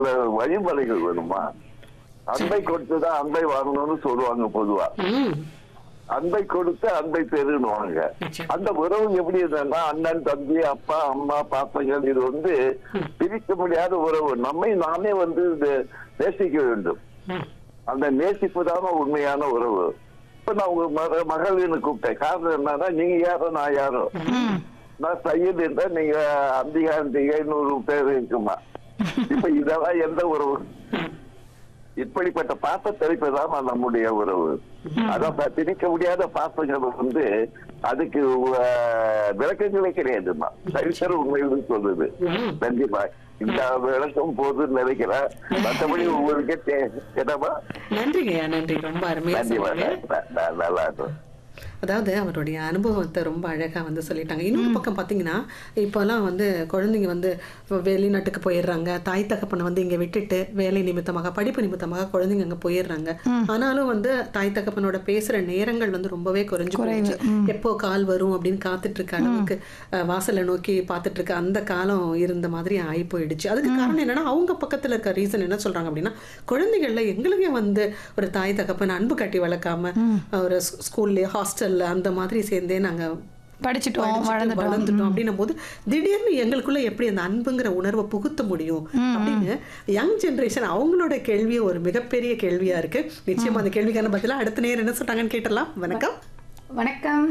வழிமுறைகள் வேணுமா அன்பை கொடுத்துதான் அன்பை வாங்கணும்னு சொல்லுவாங்க பொதுவா ம் அன்பை கொடுத்து அன்பை பெருணுவாங்க நிச்சயம். அந்த உறவு எப்படி இருந்தா அண்ணன் தம்பி அப்பா அம்மா பாப்பங்கள் இது வந்து பிரிக்க முடியாத உறவு நம்மை நாமே வந்து இது நேசிக்க வேண்டும் ம் அந்த நேசிப்பு தான் உண்மையான உறவு இப்ப நான் உங்க மக மகள்னு கூப்பிட்டேன் காரணம் என்னன்னா நீங்க யாரோ நான் யாரோ நான் சையது என்றா நீங்க அம்பிகா அம்பிகா நூறு பேர் இருக்குமா இப்ப இதெல்லாம் எந்த உறவு இப்படிப்பட்ட பாச தெளிப்புதான் நம்முடைய உறவு அதான் ப- பிரிக்க முடியாத பாசங்கள் வந்து அதுக்கு அஹ், விளக்கங்களே கிடையாதுமா சரிசர உண்மையில் சொல்லுது கண்டிப்பா இந்த விளக்கம் போதுன்னு நினைக்கிறேன் மற்றபடி உங்களுக்கு தே- என்னமா நன்றிங்கய்யா நன்றி ரொம்ப அருமையா நன்றி சொன்னீங்க ந- ந- நல்லா இருக்கும் அதாவது அவருடைய அனுபவத்தை ரொம்ப அழகாக வந்து சொல்லிட்டாங்க இன்னொரு பக்கம் பார்த்தீங்கன்னா இப்போல்லாம் வந்து குழந்தைங்க வந்து வெளிநாட்டுக்கு போயிடுறாங்க தாய் தகப்பனை வந்து இங்கே விட்டுட்டு வேலை நிமித்தமாக படிப்பு நிமித்தமாக குழந்தைங்க அங்கே போயிடுறாங்க ஆனாலும் வந்து தாய் தகப்பனோட பேசுகிற நேரங்கள் வந்து ரொம்பவே குறைஞ்சு போயிடுச்சு எப்போ கால் வரும் அப்படின்னு காத்துட்டு இருக்க அளவுக்கு அஹ், வாசலை நோக்கி பார்த்துட்டு இருக்க அந்த காலம் இருந்த மாதிரி ஆகி போயிடுச்சு அதுக்கு காரணம் என்னன்னா அவங்க பக்கத்தில் இருக்க ரீசன் என்ன சொல்றாங்க அப்படின்னா குழந்தைகள்ல எங்களுக்கே வந்து ஒரு தாய் தகப்பன் அன்பு கட்டி வளர்க்காம ஒரு ஸ்கூல்ல ஹாஸ்டல்ல அந்த மாதிரி சேர்ந்தே நாங்க படிச்சுட்டோம் படிச்சுட்டு வளர்ந்துட்டோம் வளர்ந்துட்டோம் அப்படின்னும் போது திடீர்னு எங்களுக்குள்ள எப்படி அந்த அன்புங்கிற உணர்வை புகுத்த முடியும் அப்படின்னு யங் ஜெனரேஷன் அவங்களோட கேள்வியே ஒரு மிகப்பெரிய கேள்வியா இருக்கு நிச்சயமா அந்த கேள்விக்கான பதிலா அடுத்த நேரம் என்ன சொல்றாங்கன்னு கேட்டலாம் வணக்கம் வணக்கம்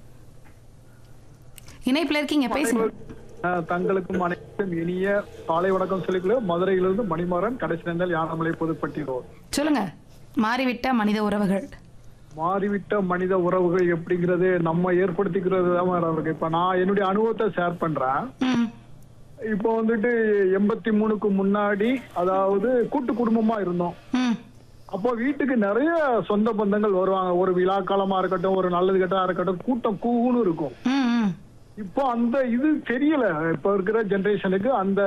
இணைப்புல இருக்கீங்க பேசுங்க ஆஹ் தங்களுக்கும் அனைத்தும் இனிய காலை வணக்கம் சொல்லிக்கொள்ள மதுரையிலிருந்து மணிமாறன் கடைசி நேர்ந்தால் யானமலை புதுப்பட்டி ரோட் சொல்லுங்க மாறிவிட்ட மனித உறவுகள் மாறிவிட்ட மனித உறவுகள் எப்படிங்கிறது நம்ம ஏற்படுத்திக்கிறது தான் மேடம் இருக்கு இப்ப நான் என்னுடைய அனுபவத்தை ஷேர் பண்றேன் ம் இப்போ வந்துட்டு எண்பத்தி மூணுக்கு முன்னாடி அதாவது கூட்டு குடும்பமா இருந்தோம் ம் அப்போ வீட்டுக்கு நிறைய சொந்த பந்தங்கள் வருவாங்க ஒரு விழா காலமா இருக்கட்டும் ஒரு நல்லது கெட்டதா இருக்கட்டும் கூட்டம் கூன்னு இருக்கும் ம் ம் இப்போ அந்த இது தெரியல இப்ப இருக்கிற ஜெனரேஷனுக்கு அந்த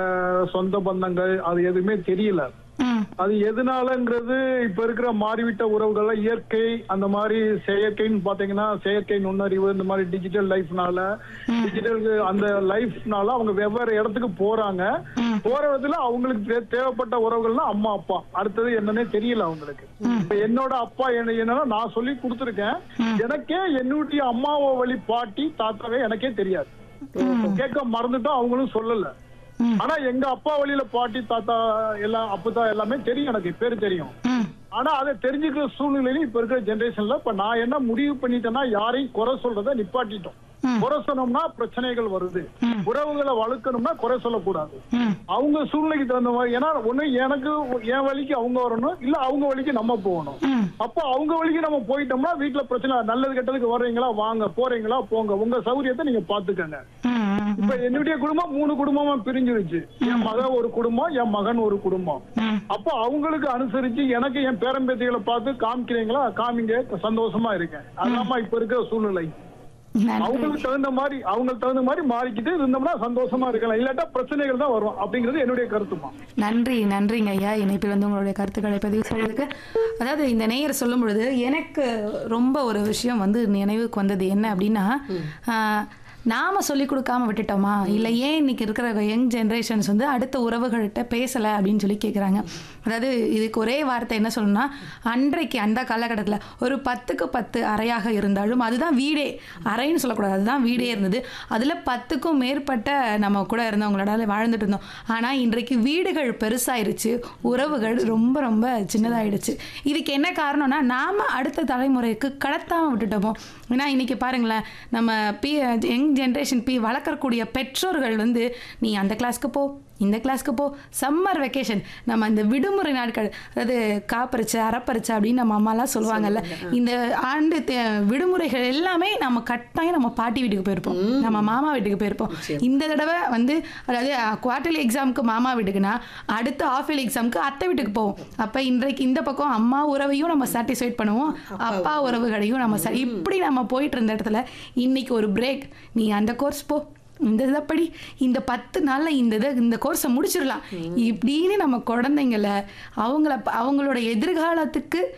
சொந்த பந்தங்கள் அது எதுவுமே தெரியல ம் அது எதனாலங்கிறது இப்ப இருக்கிற மாறிவிட்ட உறவுகள்லாம் இயற்கை அந்த மாதிரி செயற்கைன்னு பாத்தீங்கன்னா செயற்கை நுண்ணறிவு இந்த மாதிரி டிஜிட்டல் லைஃப்னால டிஜிட்டல் அந்த லைஃப்னால அவங்க வெவ்வேறு இடத்துக்கு போறாங்க போற விதத்துல அவங்களுக்கு தே- தேவைப்பட்ட உறவுகள்னா அம்மா அப்பா அடுத்தது என்னன்னே தெரியல அவங்களுக்கு இப்ப என்னோட அப்பா என்ன என்னன்னா நான் சொல்லி கொடுத்துருக்கேன் எனக்கே என்னுடைய அம்மாவை வழி பாட்டி தாத்தாவே எனக்கே தெரியாது கேட்க மறந்துட்டோம் அவங்களும் சொல்லல ஆனா எங்க அப்பா வழியில பாட்டி தாத்தா எல்லாம் அப்பதான் எல்லாமே தெரியும் எனக்கு பேரு தெரியும் ம் ஆனா அதை தெரிஞ்சுக்கிற சூழ்நிலையில இப்ப இருக்கிற ஜெனரேஷன்ல இப்ப நான் என்ன முடிவு பண்ணிட்டேன்னா யாரையும் குறை சொல்றத நிப்பாட்டிட்டோம் குறை சொன்னோம்னா பிரச்சனைகள் வருது உறவுகளை வளர்க்கணும்னா குறை சொல்லக்கூடாது ம் அவங்க சூழ்நிலைக்கு தகுந்த மாதிரி ஏன்னா ஒண்ணு எனக்கு என் வழிக்கு அவங்க வரணும் இல்ல அவங்க வழிக்கு நம்ம போகணும் ம் அப்போ அவங்க வழிக்கு நம்ம போயிட்டோம்னா வீட்டுல பிரச்சனை நல்லது கெட்டதுக்கு வர்றீங்களா வாங்க போறீங்களா போங்க உங்க சௌரியத்தை நீங்க பாத்துக்கங்க ம் ம் இப்ப என்னுடைய குடும்பம் மூணு குடும்பமா பிரிஞ்சிருச்சு என் மகன் ஒரு குடும்பம் என் மகன் ஒரு குடும்பம் ம் அப்போ அவங்களுக்கு அனுசரிச்சு எனக்கு என் பேரம்பேத்திகளை பார்த்து காமிக்கிறீங்களா காமிங்க சந்தோஷமா இருக்கேன் அதாம்மா இப்ப இருக்கிற சூழ்நிலை நன்றி அவங்களுக்கு தகுந்த மாதிரி அவங்களுக்கு தகுந்த மாதிரி மாறிக்கிட்டு இருந்தோம்னா சந்தோஷமா இருக்கலாம் இல்லாட்டா பிரச்சனைகள் தான் வரும் அப்படிங்கிறது என்னுடைய கருத்துமா நன்றி நன்றிங்க ஐயா இணைப்பில் வந்து உங்களுடைய கருத்துக்களை பதிவு செய்வதற்கு அதாவது இந்த நேயர் சொல்லும் பொழுது எனக்கு ரொம்ப ஒரு விஷயம் வந்து நினைவுக்கு வந்தது என்ன அப்படின்னா ஆஹ், நாம சொல்லி கொடுக்காம விட்டுட்டோமா இல்லை ஏன் இன்னைக்கு இருக்கிற யங் ஜென்ரேஷன்ஸ் வந்து அடுத்த உறவுகள்கிட்ட பேசலை அப்படின்னு சொல்லி கேட்குறாங்க அதாவது இதுக்கு ஒரே வார்த்தை என்ன சொல்லணும்னா அன்றைக்கு அந்த காலகட்டத்தில் ஒரு பத்துக்கு பத்து அறையாக இருந்தாலும் அதுதான் வீடே அறைன்னு சொல்லக்கூடாது அதுதான் வீடே இருந்தது அதில் பத்துக்கும் மேற்பட்ட நம்ம கூட இருந்தவங்களோட வாழ்ந்துட்டு இருந்தோம் ஆனால் இன்றைக்கு வீடுகள் பெருசாயிருச்சு உறவுகள் ரொம்ப ரொம்ப சின்னதாயிடுச்சு இதுக்கு என்ன காரணம்னா நாம் அடுத்த தலைமுறைக்கு கடத்தாமல் விட்டுட்டோமோ ஏன்னா இன்னைக்கு பாருங்களேன் நம்ம பி யங் ஜென்ரேஷன் பி வளர்க்கக்கூடிய பெற்றோர்கள் வந்து நீ அந்த கிளாஸ்க்கு போ இந்த கிளாஸ்க்கு போ சம்மர் வெக்கேஷன் நம்ம இந்த விடுமுறை நாட்கள் அதாவது காப்பரிச்சு அறப்பரிச்சு அப்படின்னு நம்ம அம்மாலாம் சொல்லுவாங்கல்ல இந்த ஆண்டு தே- விடுமுறைகள் எல்லாமே நம்ம கட்டாயம் நம்ம பாட்டி வீட்டுக்கு போயிருப்போம் நம்ம மாமா வீட்டுக்கு போயிருப்போம் இந்த தடவை வந்து அதாவது குவார்டர்லி எக்ஸாமுக்கு மாமா வீட்டுக்குன்னா அடுத்த ஆஃப் இயர்லி எக்ஸாமுக்கு அத்தை வீட்டுக்கு போவோம் அப்போ இன்றைக்கு இந்த பக்கம் அம்மா உறவையும் நம்ம சாட்டிஸ்ஃபைட் பண்ணுவோம் அப்பா உறவுகளையும் நம்ம ச- இப்படி நம்ம போயிட்டு இருந்த இடத்துல இன்னைக்கு ஒரு பிரேக் நீ அந்த கோர்ஸ் போ இந்த இதை படி இந்த பத்து நாள்ல இந்த இதை இந்த கோர்ஸை முடிச்சிடலாம் இப்படின்னு நம்ம குழந்தைங்கள அவங்கள அவங்களோட எதிர்காலத்துக்கு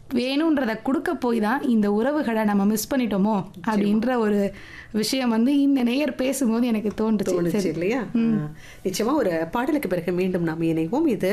வேணுன்றதை கொடுக்க போய் தான் இந்த உறவுகளை நம்ம மிஸ் பண்ணிட்டோமோ அப்படின்ற ஒரு விஷயம் வந்து இந்த நேயர் பேசும்போது எனக்கு தோன்றுச்சு தோணுச்சு சரி இல்லையா ஆ. நிச்சயமா ஒரு பாடலுக்கு பிறகு மீண்டும் நாம் இணைவோம் இது